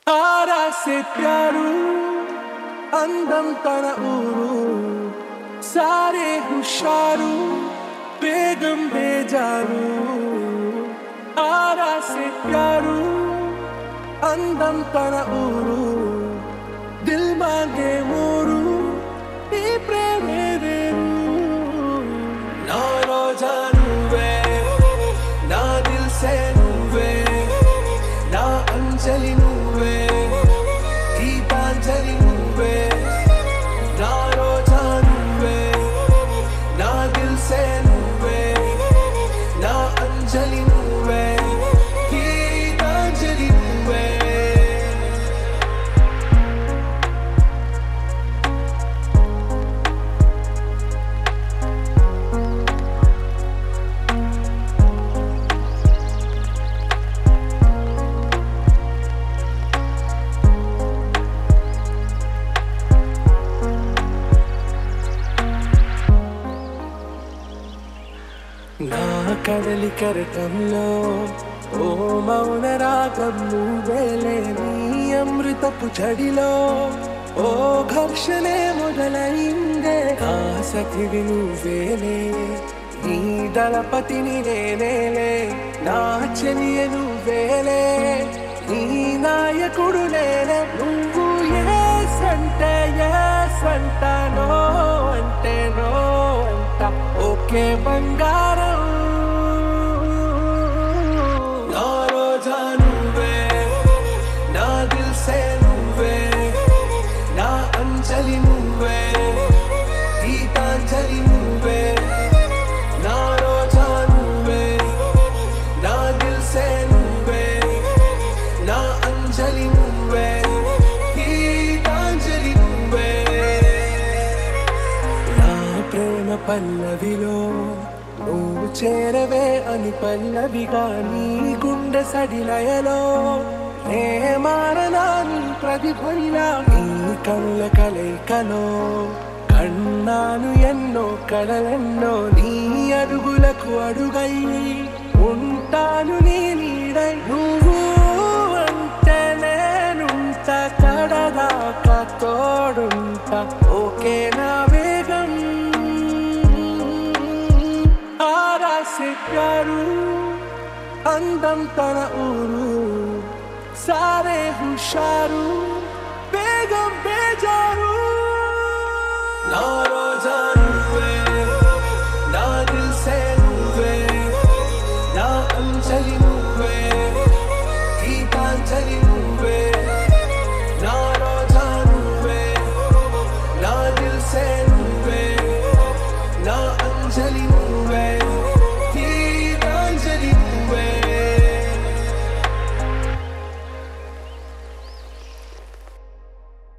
ఆరాసే ప్యారు అందం తన ఊరు సారే హుషారు బేగం బేజారు ఆరాసే ప్యారు అందం తన ఊరు దిల్ మాంగే మూరు ఈ ప్రేమే వేరు నా రోజా నువ్వే నా దిల్ సే నువ్వే నా అంజలి నువ్వే గీతాంజలి నువ్వే నా రోజా నువ్వే నా దిల్ సే నువ్వే నా అంజలి నువ్వే గీతాంజలి నువ్వే నా కడలి కరటంలో ఓ మౌన రాగం నువ్వేలే నీ అమృతపు చడిలో ఓ ఘర్షణే మొదలైందే నా సఖివి నువ్వేలే నీ దళపతిని నేనేలే నా చెలియ నువ్వేలే నీ నాయకుడు నేనే నువ్వు ఏ సంటే ఏ సంటానో అంటే నో అంట ఓకే బంగారం నా రోజా నువ్వే నా దిల్ సే నువ్వే నా అంజలి నువ్వే గీతాంజలి నువ్వే నా రోజా నువ్వే నా దిల్ సే నువ్వే నా అంజలి నువ్వే గీతాంజలి నువ్వే నా ప్రేమ పల్లవిలో నువ్వు చేరవే అని పల్లవిగా నీ గుండె సడిలయలో నే మారనా నీ ప్రతిఫలిలా నీ కనుల కలయికలో కన్నాను ఎన్నో కడలెన్నో నీ అడుగులకు అడుగై ఉంటాను నీ నీడై నువ్వు అంటే నేనుంట కడదాకా తోడుంట ఓకే నా వేగం ఆరాసే ప్యారు అందం తన ఊరు సారే హుషారు బేగం బేజారు నా రోజా నువ్వే నా దిల్ సే నువ్వే నా అంజలి నువ్వే గీతాంజలి నువ్వే నా రోజా నువ్వే నా దిల్ సే నువ్వే నా అంజలి నువ్వే